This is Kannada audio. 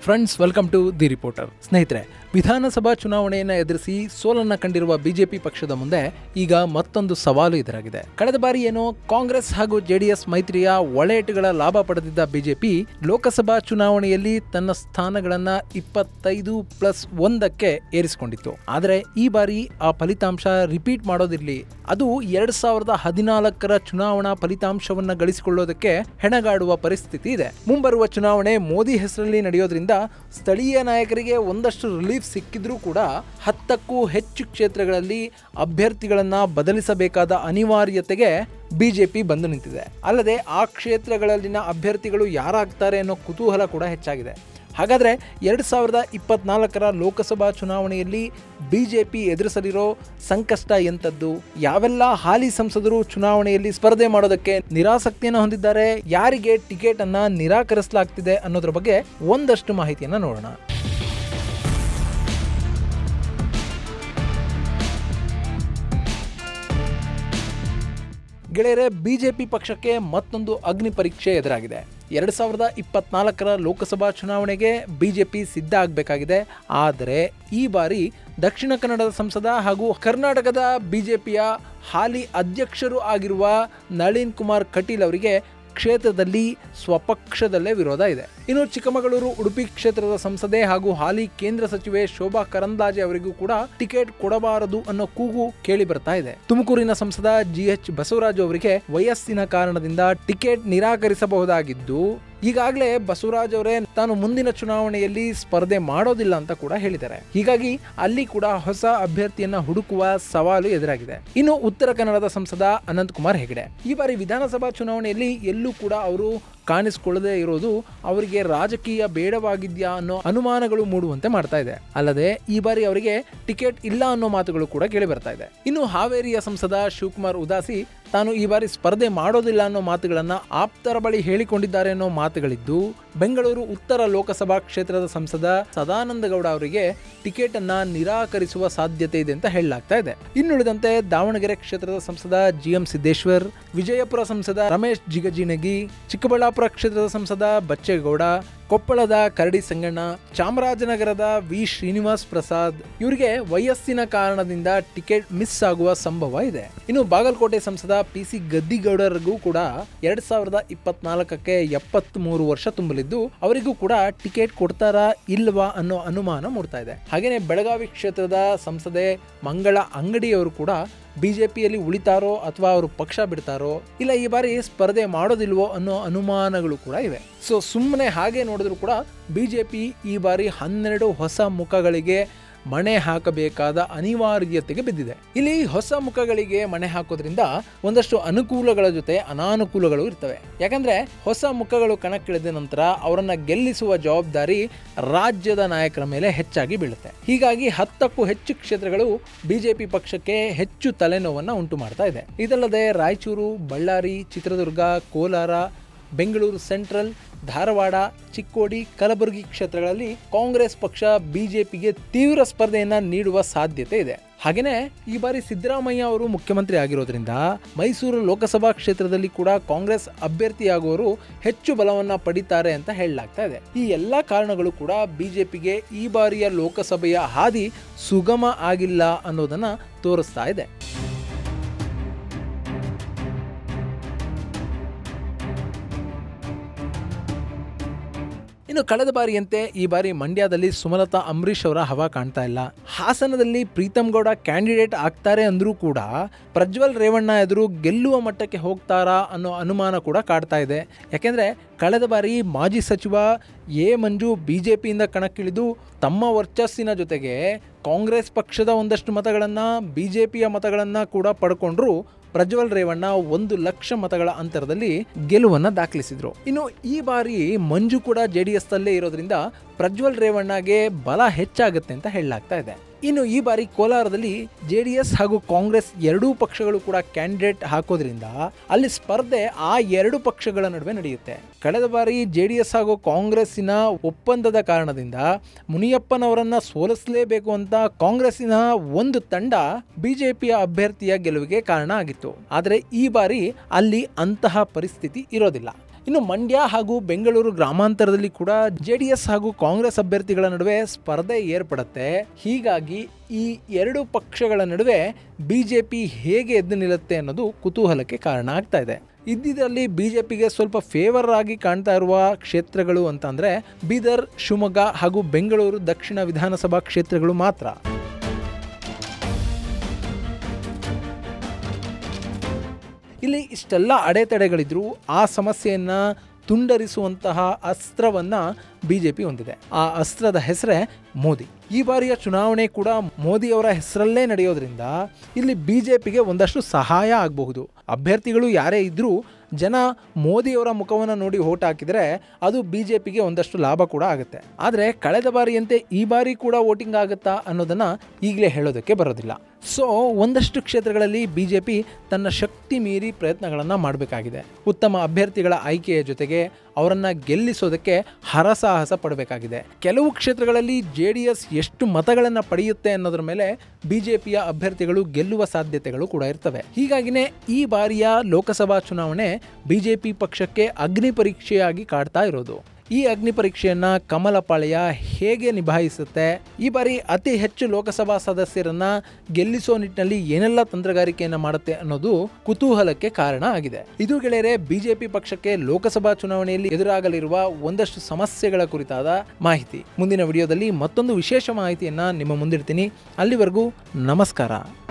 friends welcome to the reporter ಸ್ನೇಹಿತರೆ ವಿಧಾನಸಭಾ ಚುನಾವಣೆಯನ್ನು ಎದುರಿಸಿ ಸೋಲನ್ನ ಕಂಡಿರುವ ಬಿಜೆಪಿ ಪಕ್ಷದ ಮುಂದೆ ಈಗ ಮತ್ತೊಂದು ಸವಾಲು ಎದುರಾಗಿದೆ ಕಳೆದ ಬಾರಿ ಏನೋ ಕಾಂಗ್ರೆಸ್ ಹಾಗೂ ಜೆಡಿಎಸ್ ಮೈತ್ರಿಯ ಒಳೆಯಟುಗಳ ಲಾಭ ಪಡೆದಿದ್ದ ಬಿಜೆಪಿ ಲೋಕಸಭಾ ಚುನಾವಣೆಯಲ್ಲಿ ತನ್ನ ಸ್ಥಾನಗಳನ್ನ ಇಪ್ಪತ್ತೈದು ಪ್ಲಸ್ ಒಂದಕ್ಕೆ ಏರಿಸಿಕೊಂಡಿತ್ತು ಆದರೆ ಈ ಬಾರಿ ಆ ಫಲಿತಾಂಶ ರಿಪೀಟ್ ಮಾಡೋದಿರ್ಲಿ ಅದು ಎರಡ್ ಸಾವಿರದ ಹದಿನಾಲ್ಕರ ಚುನಾವಣಾ ಫಲಿತಾಂಶವನ್ನ ಗಳಿಸಿಕೊಳ್ಳೋದಕ್ಕೆ ಹೆಣಗಾಡುವ ಪರಿಸ್ಥಿತಿ ಇದೆ ಮುಂಬರುವ ಚುನಾವಣೆ ಮೋದಿ ಹೆಸರಲ್ಲಿ ನಡೆಯೋದ್ರಿಂದ ಸ್ಥಳೀಯ ನಾಯಕರಿಗೆ ಒಂದಷ್ಟು ರಿಲೀಫ್ ಸಿಕ್ಕಿದ್ರೂ ಕೂಡ ಹತ್ತಕ್ಕೂ ಹೆಚ್ಚು ಕ್ಷೇತ್ರಗಳಲ್ಲಿ ಅಭ್ಯರ್ಥಿಗಳನ್ನ ಬದಲಿಸಬೇಕಾದ ಅನಿವಾರ್ಯತೆಗೆ ಬಿಜೆಪಿ ಬಂದು ನಿಂತಿದೆ ಅಲ್ಲದೆ ಆ ಕ್ಷೇತ್ರಗಳಲ್ಲಿನ ಅಭ್ಯರ್ಥಿಗಳು ಯಾರಾಗ್ತಾರೆ ಅನ್ನೋ ಕುತೂಹಲ ಕೂಡ ಹೆಚ್ಚಾಗಿದೆ ಹಾಗಾದರೆ ಎರಡು ಸಾವಿರದ ಇಪ್ಪತ್ನಾಲ್ಕರ ಲೋಕಸಭಾ ಚುನಾವಣೆಯಲ್ಲಿ ಬಿಜೆಪಿ ಎದುರಿಸಲಿರೋ ಸಂಕಷ್ಟ ಎಂಥದ್ದು ಯಾವೆಲ್ಲ ಹಾಲಿ ಸಂಸದರು ಚುನಾವಣೆಯಲ್ಲಿ ಸ್ಪರ್ಧೆ ಮಾಡೋದಕ್ಕೆ ನಿರಾಸಕ್ತಿಯನ್ನು ಹೊಂದಿದ್ದಾರೆ ಯಾರಿಗೆ ಟಿಕೆಟ್ ಅನ್ನ ನಿರಾಕರಿಸಲಾಗ್ತಿದೆ ಅನ್ನೋದ್ರ ಬಗ್ಗೆ ಒಂದಷ್ಟು ಮಾಹಿತಿಯನ್ನು ನೋಡೋಣ ಗೆಳೆಯರೆ ಬಿಜೆಪಿ ಪಕ್ಷಕ್ಕೆ ಮತ್ತೊಂದು ಅಗ್ನಿ ಪರೀಕ್ಷೆ ಎದುರಾಗಿದೆ ಎರಡು ಸಾವಿರದ ಇಪ್ಪತ್ನಾಲ್ಕರ ಲೋಕಸಭಾ ಚುನಾವಣೆಗೆ ಬಿಜೆಪಿ ಸಿದ್ಧ ಆಗಬೇಕಾಗಿದೆ ಆದರೆ ಈ ಬಾರಿ ದಕ್ಷಿಣ ಕನ್ನಡದ ಸಂಸದ ಹಾಗೂ ಕರ್ನಾಟಕದ ಬಿಜೆಪಿಯ ಹಾಲಿ ಅಧ್ಯಕ್ಷರು ಆಗಿರುವ ನಳಿನ್ ಕುಮಾರ್ ಕಟೀಲ್ ಅವರಿಗೆ ಕ್ಷೇತ್ರದಲ್ಲಿ ಸ್ವಪಕ್ಷದಲ್ಲೇ ವಿರೋಧ ಇದೆ ಇನ್ನು ಚಿಕ್ಕಮಗಳೂರು ಉಡುಪಿ ಕ್ಷೇತ್ರದ ಸಂಸದೆ ಹಾಗೂ ಹಾಲಿ ಕೇಂದ್ರ ಸಚಿವೆ ಶೋಭಾ ಕರಂದ್ಲಾಜೆ ಅವರಿಗೂ ಕೂಡ ಟಿಕೆಟ್ ಕೊಡಬಾರದು ಅನ್ನೋ ಕೂಗು ಕೇಳಿ ಬರ್ತಾ ಇದೆ ತುಮಕೂರಿನ ಸಂಸದ ಜಿ ಎಚ್ ಬಸವರಾಜು ಅವರಿಗೆ ವಯಸ್ಸಿನ ಕಾರಣದಿಂದ ಟಿಕೆಟ್ ನಿರಾಕರಿಸಬಹುದಾಗಿದ್ದು ಈಗಾಗಲೇ ಬಸವರಾಜ್ ಅವರೇ ತಾನು ಮುಂದಿನ ಚುನಾವಣೆಯಲ್ಲಿ ಸ್ಪರ್ಧೆ ಮಾಡೋದಿಲ್ಲ ಅಂತ ಕೂಡ ಹೇಳಿದ್ದಾರೆ ಹೀಗಾಗಿ ಅಲ್ಲಿ ಕೂಡ ಹೊಸ ಅಭ್ಯರ್ಥಿಯನ್ನ ಹುಡುಕುವ ಸವಾಲು ಎದುರಾಗಿದೆ ಇನ್ನು ಉತ್ತರ ಕನ್ನಡದ ಸಂಸದ ಅನಂತ್ ಕುಮಾರ್ ಹೆಗಡೆ ಈ ಬಾರಿ ವಿಧಾನಸಭಾ ಚುನಾವಣೆಯಲ್ಲಿ ಎಲ್ಲೂ ಕೂಡ ಅವರು ಕಾಣಿಸಿಕೊಳ್ಳದೆ ಇರೋದು ಅವರಿಗೆ ರಾಜಕೀಯ ಬೇಡವಾಗಿದ್ಯಾ ಅನ್ನೋ ಅನುಮಾನಗಳು ಮೂಡುವಂತೆ ಮಾಡ್ತಾ ಇದೆ ಅಲ್ಲದೆ ಈ ಬಾರಿ ಅವರಿಗೆ ಟಿಕೆಟ್ ಇಲ್ಲ ಅನ್ನೋ ಮಾತುಗಳು ಕೂಡ ಕೇಳಿ ಬರ್ತಾ ಇದೆ ಇನ್ನು ಹಾವೇರಿಯ ಸಂಸದ ಶಿವಕುಮಾರ್ ಉದಾಸಿ ತಾನು ಈ ಬಾರಿ ಸ್ಪರ್ಧೆ ಮಾಡೋದಿಲ್ಲ ಅನ್ನೋ ಮಾತುಗಳನ್ನ ಆಪ್ತರ ಬಳಿ ಹೇಳಿಕೊಂಡಿದ್ದಾರೆ ಅನ್ನೋ ಮಾತುಗಳಿದ್ದು ಬೆಂಗಳೂರು ಉತ್ತರ ಲೋಕಸಭಾ ಕ್ಷೇತ್ರದ ಸಂಸದ ಸದಾನಂದ ಗೌಡ ಅವರಿಗೆ ಟಿಕೆಟ್ ಅನ್ನ ನಿರಾಕರಿಸುವ ಸಾಧ್ಯತೆ ಇದೆ ಅಂತ ಹೇಳಲಾಗ್ತಾ ಇದೆ ಇನ್ನುಳಿದಂತೆ ದಾವಣಗೆರೆ ಕ್ಷೇತ್ರದ ಸಂಸದ ಜಿ ಎಂ ಸಿದ್ದೇಶ್ವರ್ ವಿಜಯಪುರ ಸಂಸದ ರಮೇಶ್ ಜಿಗಜಿನಗಿ ಚಿಕ್ಕಬಳ್ಳಾಪುರ ಕ್ಷೇತ್ರದ ಸಂಸದ ಬಚ್ಚೇಗೌಡ ಕೊಪ್ಪಳದ ಕರಡಿ ಸಂಗಣ್ಣ ಚಾಮರಾಜನಗರದ ವಿ ಶ್ರೀನಿವಾಸ್ ಪ್ರಸಾದ್ ಇವರಿಗೆ ವಯಸ್ಸಿನ ಕಾರಣದಿಂದ ಟಿಕೆಟ್ ಮಿಸ್ ಆಗುವ ಸಂಭವ ಇದೆ ಇನ್ನು ಬಾಗಲಕೋಟೆ ಸಂಸದ ಪಿ ಸಿ ಗದ್ದಿಗೌಡರಿಗೂ ಕೂಡ ಎರಡ್ ಸಾವಿರದ ಇಪ್ಪತ್ನಾಲ್ಕಕ್ಕೆ ಎಪ್ಪತ್ತ್ ಮೂರು ವರ್ಷ ತುಂಬಲಿದ್ದು ಅವರಿಗೂ ಕೂಡ ಟಿಕೆಟ್ ಕೊಡ್ತಾರಾ ಇಲ್ವಾ ಅನ್ನೋ ಅನುಮಾನ ಮೂಡ್ತಾ ಇದೆ ಹಾಗೇನೆ ಬೆಳಗಾವಿ ಕ್ಷೇತ್ರದ ಸಂಸದೆ ಮಂಗಳ ಅಂಗಡಿಯವರು ಕೂಡ ಬಿಜೆಪಿಯಲ್ಲಿ ಉಳಿತಾರೋ ಅಥವಾ ಅವರು ಪಕ್ಷ ಬಿಡ್ತಾರೋ ಇಲ್ಲ ಈ ಬಾರಿ ಸ್ಪರ್ಧೆ ಮಾಡೋದಿಲ್ವೋ ಅನ್ನೋ ಅನುಮಾನಗಳು ಕೂಡ ಇವೆ ಸೊ ಸುಮ್ಮನೆ ಹಾಗೆ ನೋಡಿದ್ರು ಕೂಡ ಬಿಜೆಪಿ ಈ ಬಾರಿ ಹನ್ನೆರಡು ಹೊಸ ಮುಖಗಳಿಗೆ ಮಣೆ ಹಾಕಬೇಕಾದ ಅನಿವಾರ್ಯತೆಗೆ ಬಿದ್ದಿದೆ ಇಲ್ಲಿ ಹೊಸ ಮುಖಗಳಿಗೆ ಮಣೆ ಹಾಕೋದ್ರಿಂದ ಒಂದಷ್ಟು ಅನುಕೂಲಗಳ ಜೊತೆ ಅನಾನುಕೂಲಗಳು ಇರ್ತವೆ ಯಾಕಂದ್ರೆ ಹೊಸ ಮುಖಗಳು ಕಣಕ್ಕಿಳಿದ ನಂತರ ಅವರನ್ನ ಗೆಲ್ಲಿಸುವ ಜವಾಬ್ದಾರಿ ರಾಜ್ಯದ ನಾಯಕರ ಮೇಲೆ ಹೆಚ್ಚಾಗಿ ಬೀಳುತ್ತೆ ಹೀಗಾಗಿ ಹತ್ತಕ್ಕೂ ಹೆಚ್ಚು ಕ್ಷೇತ್ರಗಳು ಬಿಜೆಪಿ ಪಕ್ಷಕ್ಕೆ ಹೆಚ್ಚು ತಲೆನೋವನ್ನ ಉಂಟು ಮಾಡ್ತಾ ಇದೆ ಇದಲ್ಲದೆ ರಾಯಚೂರು ಬಳ್ಳಾರಿ ಚಿತ್ರದುರ್ಗ ಕೋಲಾರ ಬೆಂಗಳೂರು ಸೆಂಟ್ರಲ್ ಧಾರವಾಡ ಚಿಕ್ಕೋಡಿ ಕಲಬುರಗಿ ಕ್ಷೇತ್ರಗಳಲ್ಲಿ ಕಾಂಗ್ರೆಸ್ ಪಕ್ಷ ಬಿಜೆಪಿಗೆ ತೀವ್ರ ಸ್ಪರ್ಧೆಯನ್ನ ನೀಡುವ ಸಾಧ್ಯತೆ ಇದೆ ಹಾಗೇನೆ ಈ ಬಾರಿ ಸಿದ್ದರಾಮಯ್ಯ ಅವರು ಮುಖ್ಯಮಂತ್ರಿ ಆಗಿರೋದ್ರಿಂದ ಮೈಸೂರು ಲೋಕಸಭಾ ಕ್ಷೇತ್ರದಲ್ಲಿ ಕೂಡ ಕಾಂಗ್ರೆಸ್ ಅಭ್ಯರ್ಥಿಯಾಗುವವರು ಹೆಚ್ಚು ಬಲವನ್ನ ಪಡಿತಾರೆ ಅಂತ ಹೇಳಲಾಗ್ತಾ ಇದೆ ಈ ಎಲ್ಲಾ ಕಾರಣಗಳು ಕೂಡ ಬಿಜೆಪಿಗೆ ಈ ಬಾರಿಯ ಲೋಕಸಭೆಯ ಹಾದಿ ಸುಗಮ ಆಗಿಲ್ಲ ಅನ್ನೋದನ್ನ ತೋರಿಸ್ತಾ ಇದೆ ಇನ್ನು ಕಳೆದ ಬಾರಿಯಂತೆ ಈ ಬಾರಿ ಮಂಡ್ಯದಲ್ಲಿ ಸುಮಲತಾ ಅಂಬರೀಶ್ ಅವರ ಹವಾ ಕಾಣ್ತಾ ಇಲ್ಲ ಹಾಸನದಲ್ಲಿ ಪ್ರೀತಮ್ ಗೌಡ ಕ್ಯಾಂಡಿಡೇಟ್ ಆಗ್ತಾರೆ ಅಂದ್ರೂ ಕೂಡ ಪ್ರಜ್ವಲ್ ರೇವಣ್ಣ ಎದುರು ಗೆಲ್ಲುವ ಮಟ್ಟಕ್ಕೆ ಹೋಗ್ತಾರಾ ಅನ್ನೋ ಅನುಮಾನ ಕೂಡ ಕಾಡ್ತಾ ಇದೆ ಯಾಕೆಂದ್ರೆ ಕಳೆದ ಬಾರಿ ಮಾಜಿ ಸಚಿವ ಎ ಮಂಜು ಬಿಜೆಪಿಯಿಂದ ಕಣಕ್ಕಿಳಿದು ತಮ್ಮ ವರ್ಚಸ್ಸಿನ ಜೊತೆಗೆ ಕಾಂಗ್ರೆಸ್ ಪಕ್ಷದ ಒಂದಷ್ಟು ಮತಗಳನ್ನು ಬಿಜೆಪಿಯ ಮತಗಳನ್ನು ಕೂಡ ಪಡ್ಕೊಂಡ್ರು ಪ್ರಜ್ವಲ್ ರೇವಣ್ಣ ಒಂದು ಲಕ್ಷ ಮತಗಳ ಅಂತರದಲ್ಲಿ ಗೆಲುವನ್ನ ದಾಖಲಿಸಿದ್ರು ಇನ್ನು ಈ ಬಾರಿ ಮಂಜು ಕೂಡ ಜೆ ಡಿ ಎಸ್ ಅಲ್ಲೇ ಇರೋದ್ರಿಂದ ಪ್ರಜ್ವಲ್ ರೇವಣ್ಣಗೆ ಬಲ ಹೆಚ್ಚಾಗುತ್ತೆ ಅಂತ ಹೇಳಲಾಗ್ತಾ ಇದೆ ಇನ್ನು ಈ ಬಾರಿ ಕೋಲಾರದಲ್ಲಿ ಜೆ ಡಿ ಎಸ್ ಹಾಗೂ ಕಾಂಗ್ರೆಸ್ ಎರಡೂ ಪಕ್ಷಗಳು ಕೂಡ ಕ್ಯಾಂಡಿಡೇಟ್ ಹಾಕೋದ್ರಿಂದ ಅಲ್ಲಿ ಸ್ಪರ್ಧೆ ಆ ಎರಡು ಪಕ್ಷಗಳ ನಡುವೆ ನಡೆಯುತ್ತೆ ಕಳೆದ ಬಾರಿ ಜೆ ಡಿ ಎಸ್ ಹಾಗೂ ಕಾಂಗ್ರೆಸ್ಸಿನ ಒಪ್ಪಂದದ ಕಾರಣದಿಂದ ಮುನಿಯಪ್ಪನವರನ್ನ ಸೋಲಿಸಲೇಬೇಕು ಅಂತ ಕಾಂಗ್ರೆಸ್ಸಿನ ಒಂದು ತಂಡ ಬಿಜೆಪಿಯ ಅಭ್ಯರ್ಥಿಯ ಗೆಲುವಿಗೆ ಕಾರಣ ಆಗಿತ್ತು ಆದರೆ ಈ ಬಾರಿ ಅಲ್ಲಿ ಅಂತಹ ಪರಿಸ್ಥಿತಿ ಇರೋದಿಲ್ಲ ಇನ್ನು ಮಂಡ್ಯ ಹಾಗೂ ಬೆಂಗಳೂರು ಗ್ರಾಮಾಂತರದಲ್ಲಿ ಕೂಡ ಜೆ ಡಿ ಎಸ್ ಹಾಗೂ ಕಾಂಗ್ರೆಸ್ ಅಭ್ಯರ್ಥಿಗಳ ನಡುವೆ ಸ್ಪರ್ಧೆ ಏರ್ಪಡುತ್ತೆ ಹೀಗಾಗಿ ಈ ಎರಡು ಪಕ್ಷಗಳ ನಡುವೆ ಬಿಜೆಪಿ ಹೇಗೆ ಎದ್ದು ನಿಲ್ಲುತ್ತೆ ಅನ್ನೋದು ಕುತೂಹಲಕ್ಕೆ ಕಾರಣ ಆಗ್ತಾ ಇದೆ ಇದ್ದಿದ್ದಲ್ಲಿ ಬಿಜೆಪಿಗೆ ಸ್ವಲ್ಪ ಫೇವರ್ ಆಗಿ ಕಾಣ್ತಾ ಇರುವ ಕ್ಷೇತ್ರಗಳು ಅಂತಂದ್ರೆ ಬೀದರ್ ಶಿವಮೊಗ್ಗ ಹಾಗೂ ಬೆಂಗಳೂರು ದಕ್ಷಿಣ ವಿಧಾನಸಭಾ ಕ್ಷೇತ್ರಗಳು ಮಾತ್ರ ಇಲ್ಲಿ ಇಷ್ಟೆಲ್ಲ ಅಡೆತಡೆಗಳಿದ್ರು ಆ ಸಮಸ್ಯೆಯನ್ನ ತುಂಡರಿಸುವಂತಹ ಅಸ್ತ್ರವನ್ನ ಬಿಜೆಪಿ ಹೊಂದಿದೆ ಆ ಅಸ್ತ್ರದ ಹೆಸರೇ ಮೋದಿ ಈ ಬಾರಿಯ ಚುನಾವಣೆ ಕೂಡ ಮೋದಿಯವರ ಹೆಸರಲ್ಲೇ ನಡೆಯೋದ್ರಿಂದ ಇಲ್ಲಿ ಬಿಜೆಪಿಗೆ ಒಂದಷ್ಟು ಸಹಾಯ ಆಗಬಹುದು ಅಭ್ಯರ್ಥಿಗಳು ಯಾರೇ ಇದ್ರೂ ಜನ ಮೋದಿಯವರ ಮುಖವನ್ನು ನೋಡಿ ಓಟ್ ಹಾಕಿದರೆ ಅದು ಬಿ ಜೆ ಪಿಗೆ ಒಂದಷ್ಟು ಲಾಭ ಕೂಡ ಆಗುತ್ತೆ ಆದರೆ ಕಳೆದ ಬಾರಿಯಂತೆ ಈ ಬಾರಿ ಕೂಡ ವೋಟಿಂಗ್ ಆಗುತ್ತಾ ಅನ್ನೋದನ್ನು ಈಗಲೇ ಹೇಳೋದಕ್ಕೆ ಬರೋದಿಲ್ಲ ಸೊ ಒಂದಷ್ಟು ಕ್ಷೇತ್ರಗಳಲ್ಲಿ ಬಿ ಜೆ ಪಿ ತನ್ನ ಶಕ್ತಿ ಮೀರಿ ಪ್ರಯತ್ನಗಳನ್ನು ಮಾಡಬೇಕಾಗಿದೆ ಉತ್ತಮ ಅಭ್ಯರ್ಥಿಗಳ ಆಯ್ಕೆಯ ಜೊತೆಗೆ ಅವರನ್ನು ಗೆಲ್ಲಿಸೋದಕ್ಕೆ ಹರಸಾಹಸ ಪಡಬೇಕಾಗಿದೆ ಕೆಲವು ಕ್ಷೇತ್ರಗಳಲ್ಲಿ ಜೆ ಡಿ ಎಸ್ ಎಷ್ಟು ಮತಗಳನ್ನು ಪಡೆಯುತ್ತೆ ಅನ್ನೋದ್ರ ಮೇಲೆ ಬಿ ಜೆ ಪಿಯ ಅಭ್ಯರ್ಥಿಗಳು ಗೆಲ್ಲುವ ಸಾಧ್ಯತೆಗಳು ಕೂಡ ಇರ್ತವೆ ಹೀಗಾಗಿನೇ ಈ ಬಾರಿಯ ಲೋಕಸಭಾ ಚುನಾವಣೆ ಬಿ ಜೆ ಪಿ ಪಕ್ಷಕ್ಕೆ ಅಗ್ನಿ ಪರೀಕ್ಷೆಯಾಗಿ ಕಾಡ್ತಾ ಇರೋದು ಈ ಅಗ್ನಿ ಪರೀಕ್ಷೆಯನ್ನ ಕಮಲಪಾಳ್ಯ ಹೇಗೆ ನಿಭಾಯಿಸುತ್ತೆ ಈ ಬಾರಿ ಅತಿ ಹೆಚ್ಚು ಲೋಕಸಭಾ ಸದಸ್ಯರನ್ನ ಗೆಲ್ಲಿಸೋ ನಿಟ್ಟಿನಲ್ಲಿ ಏನೆಲ್ಲ ತಂತ್ರಗಾರಿಕೆಯನ್ನ ಮಾಡುತ್ತೆ ಅನ್ನೋದು ಕುತೂಹಲಕ್ಕೆ ಕಾರಣ ಆಗಿದೆ ಇದು ಗೆಳೆಯರೆ ಬಿಜೆಪಿ ಪಕ್ಷಕ್ಕೆ ಲೋಕಸಭಾ ಚುನಾವಣೆಯಲ್ಲಿ ಎದುರಾಗಲಿರುವ ಒಂದಷ್ಟು ಸಮಸ್ಯೆಗಳ ಕುರಿತಾದ ಮಾಹಿತಿ ಮುಂದಿನ ವಿಡಿಯೋದಲ್ಲಿ ಮತ್ತೊಂದು ವಿಶೇಷ ಮಾಹಿತಿಯನ್ನ ನಿಮ್ಮ ಮುಂದಿಡ್ತೀನಿ ಅಲ್ಲಿವರೆಗೂ ನಮಸ್ಕಾರ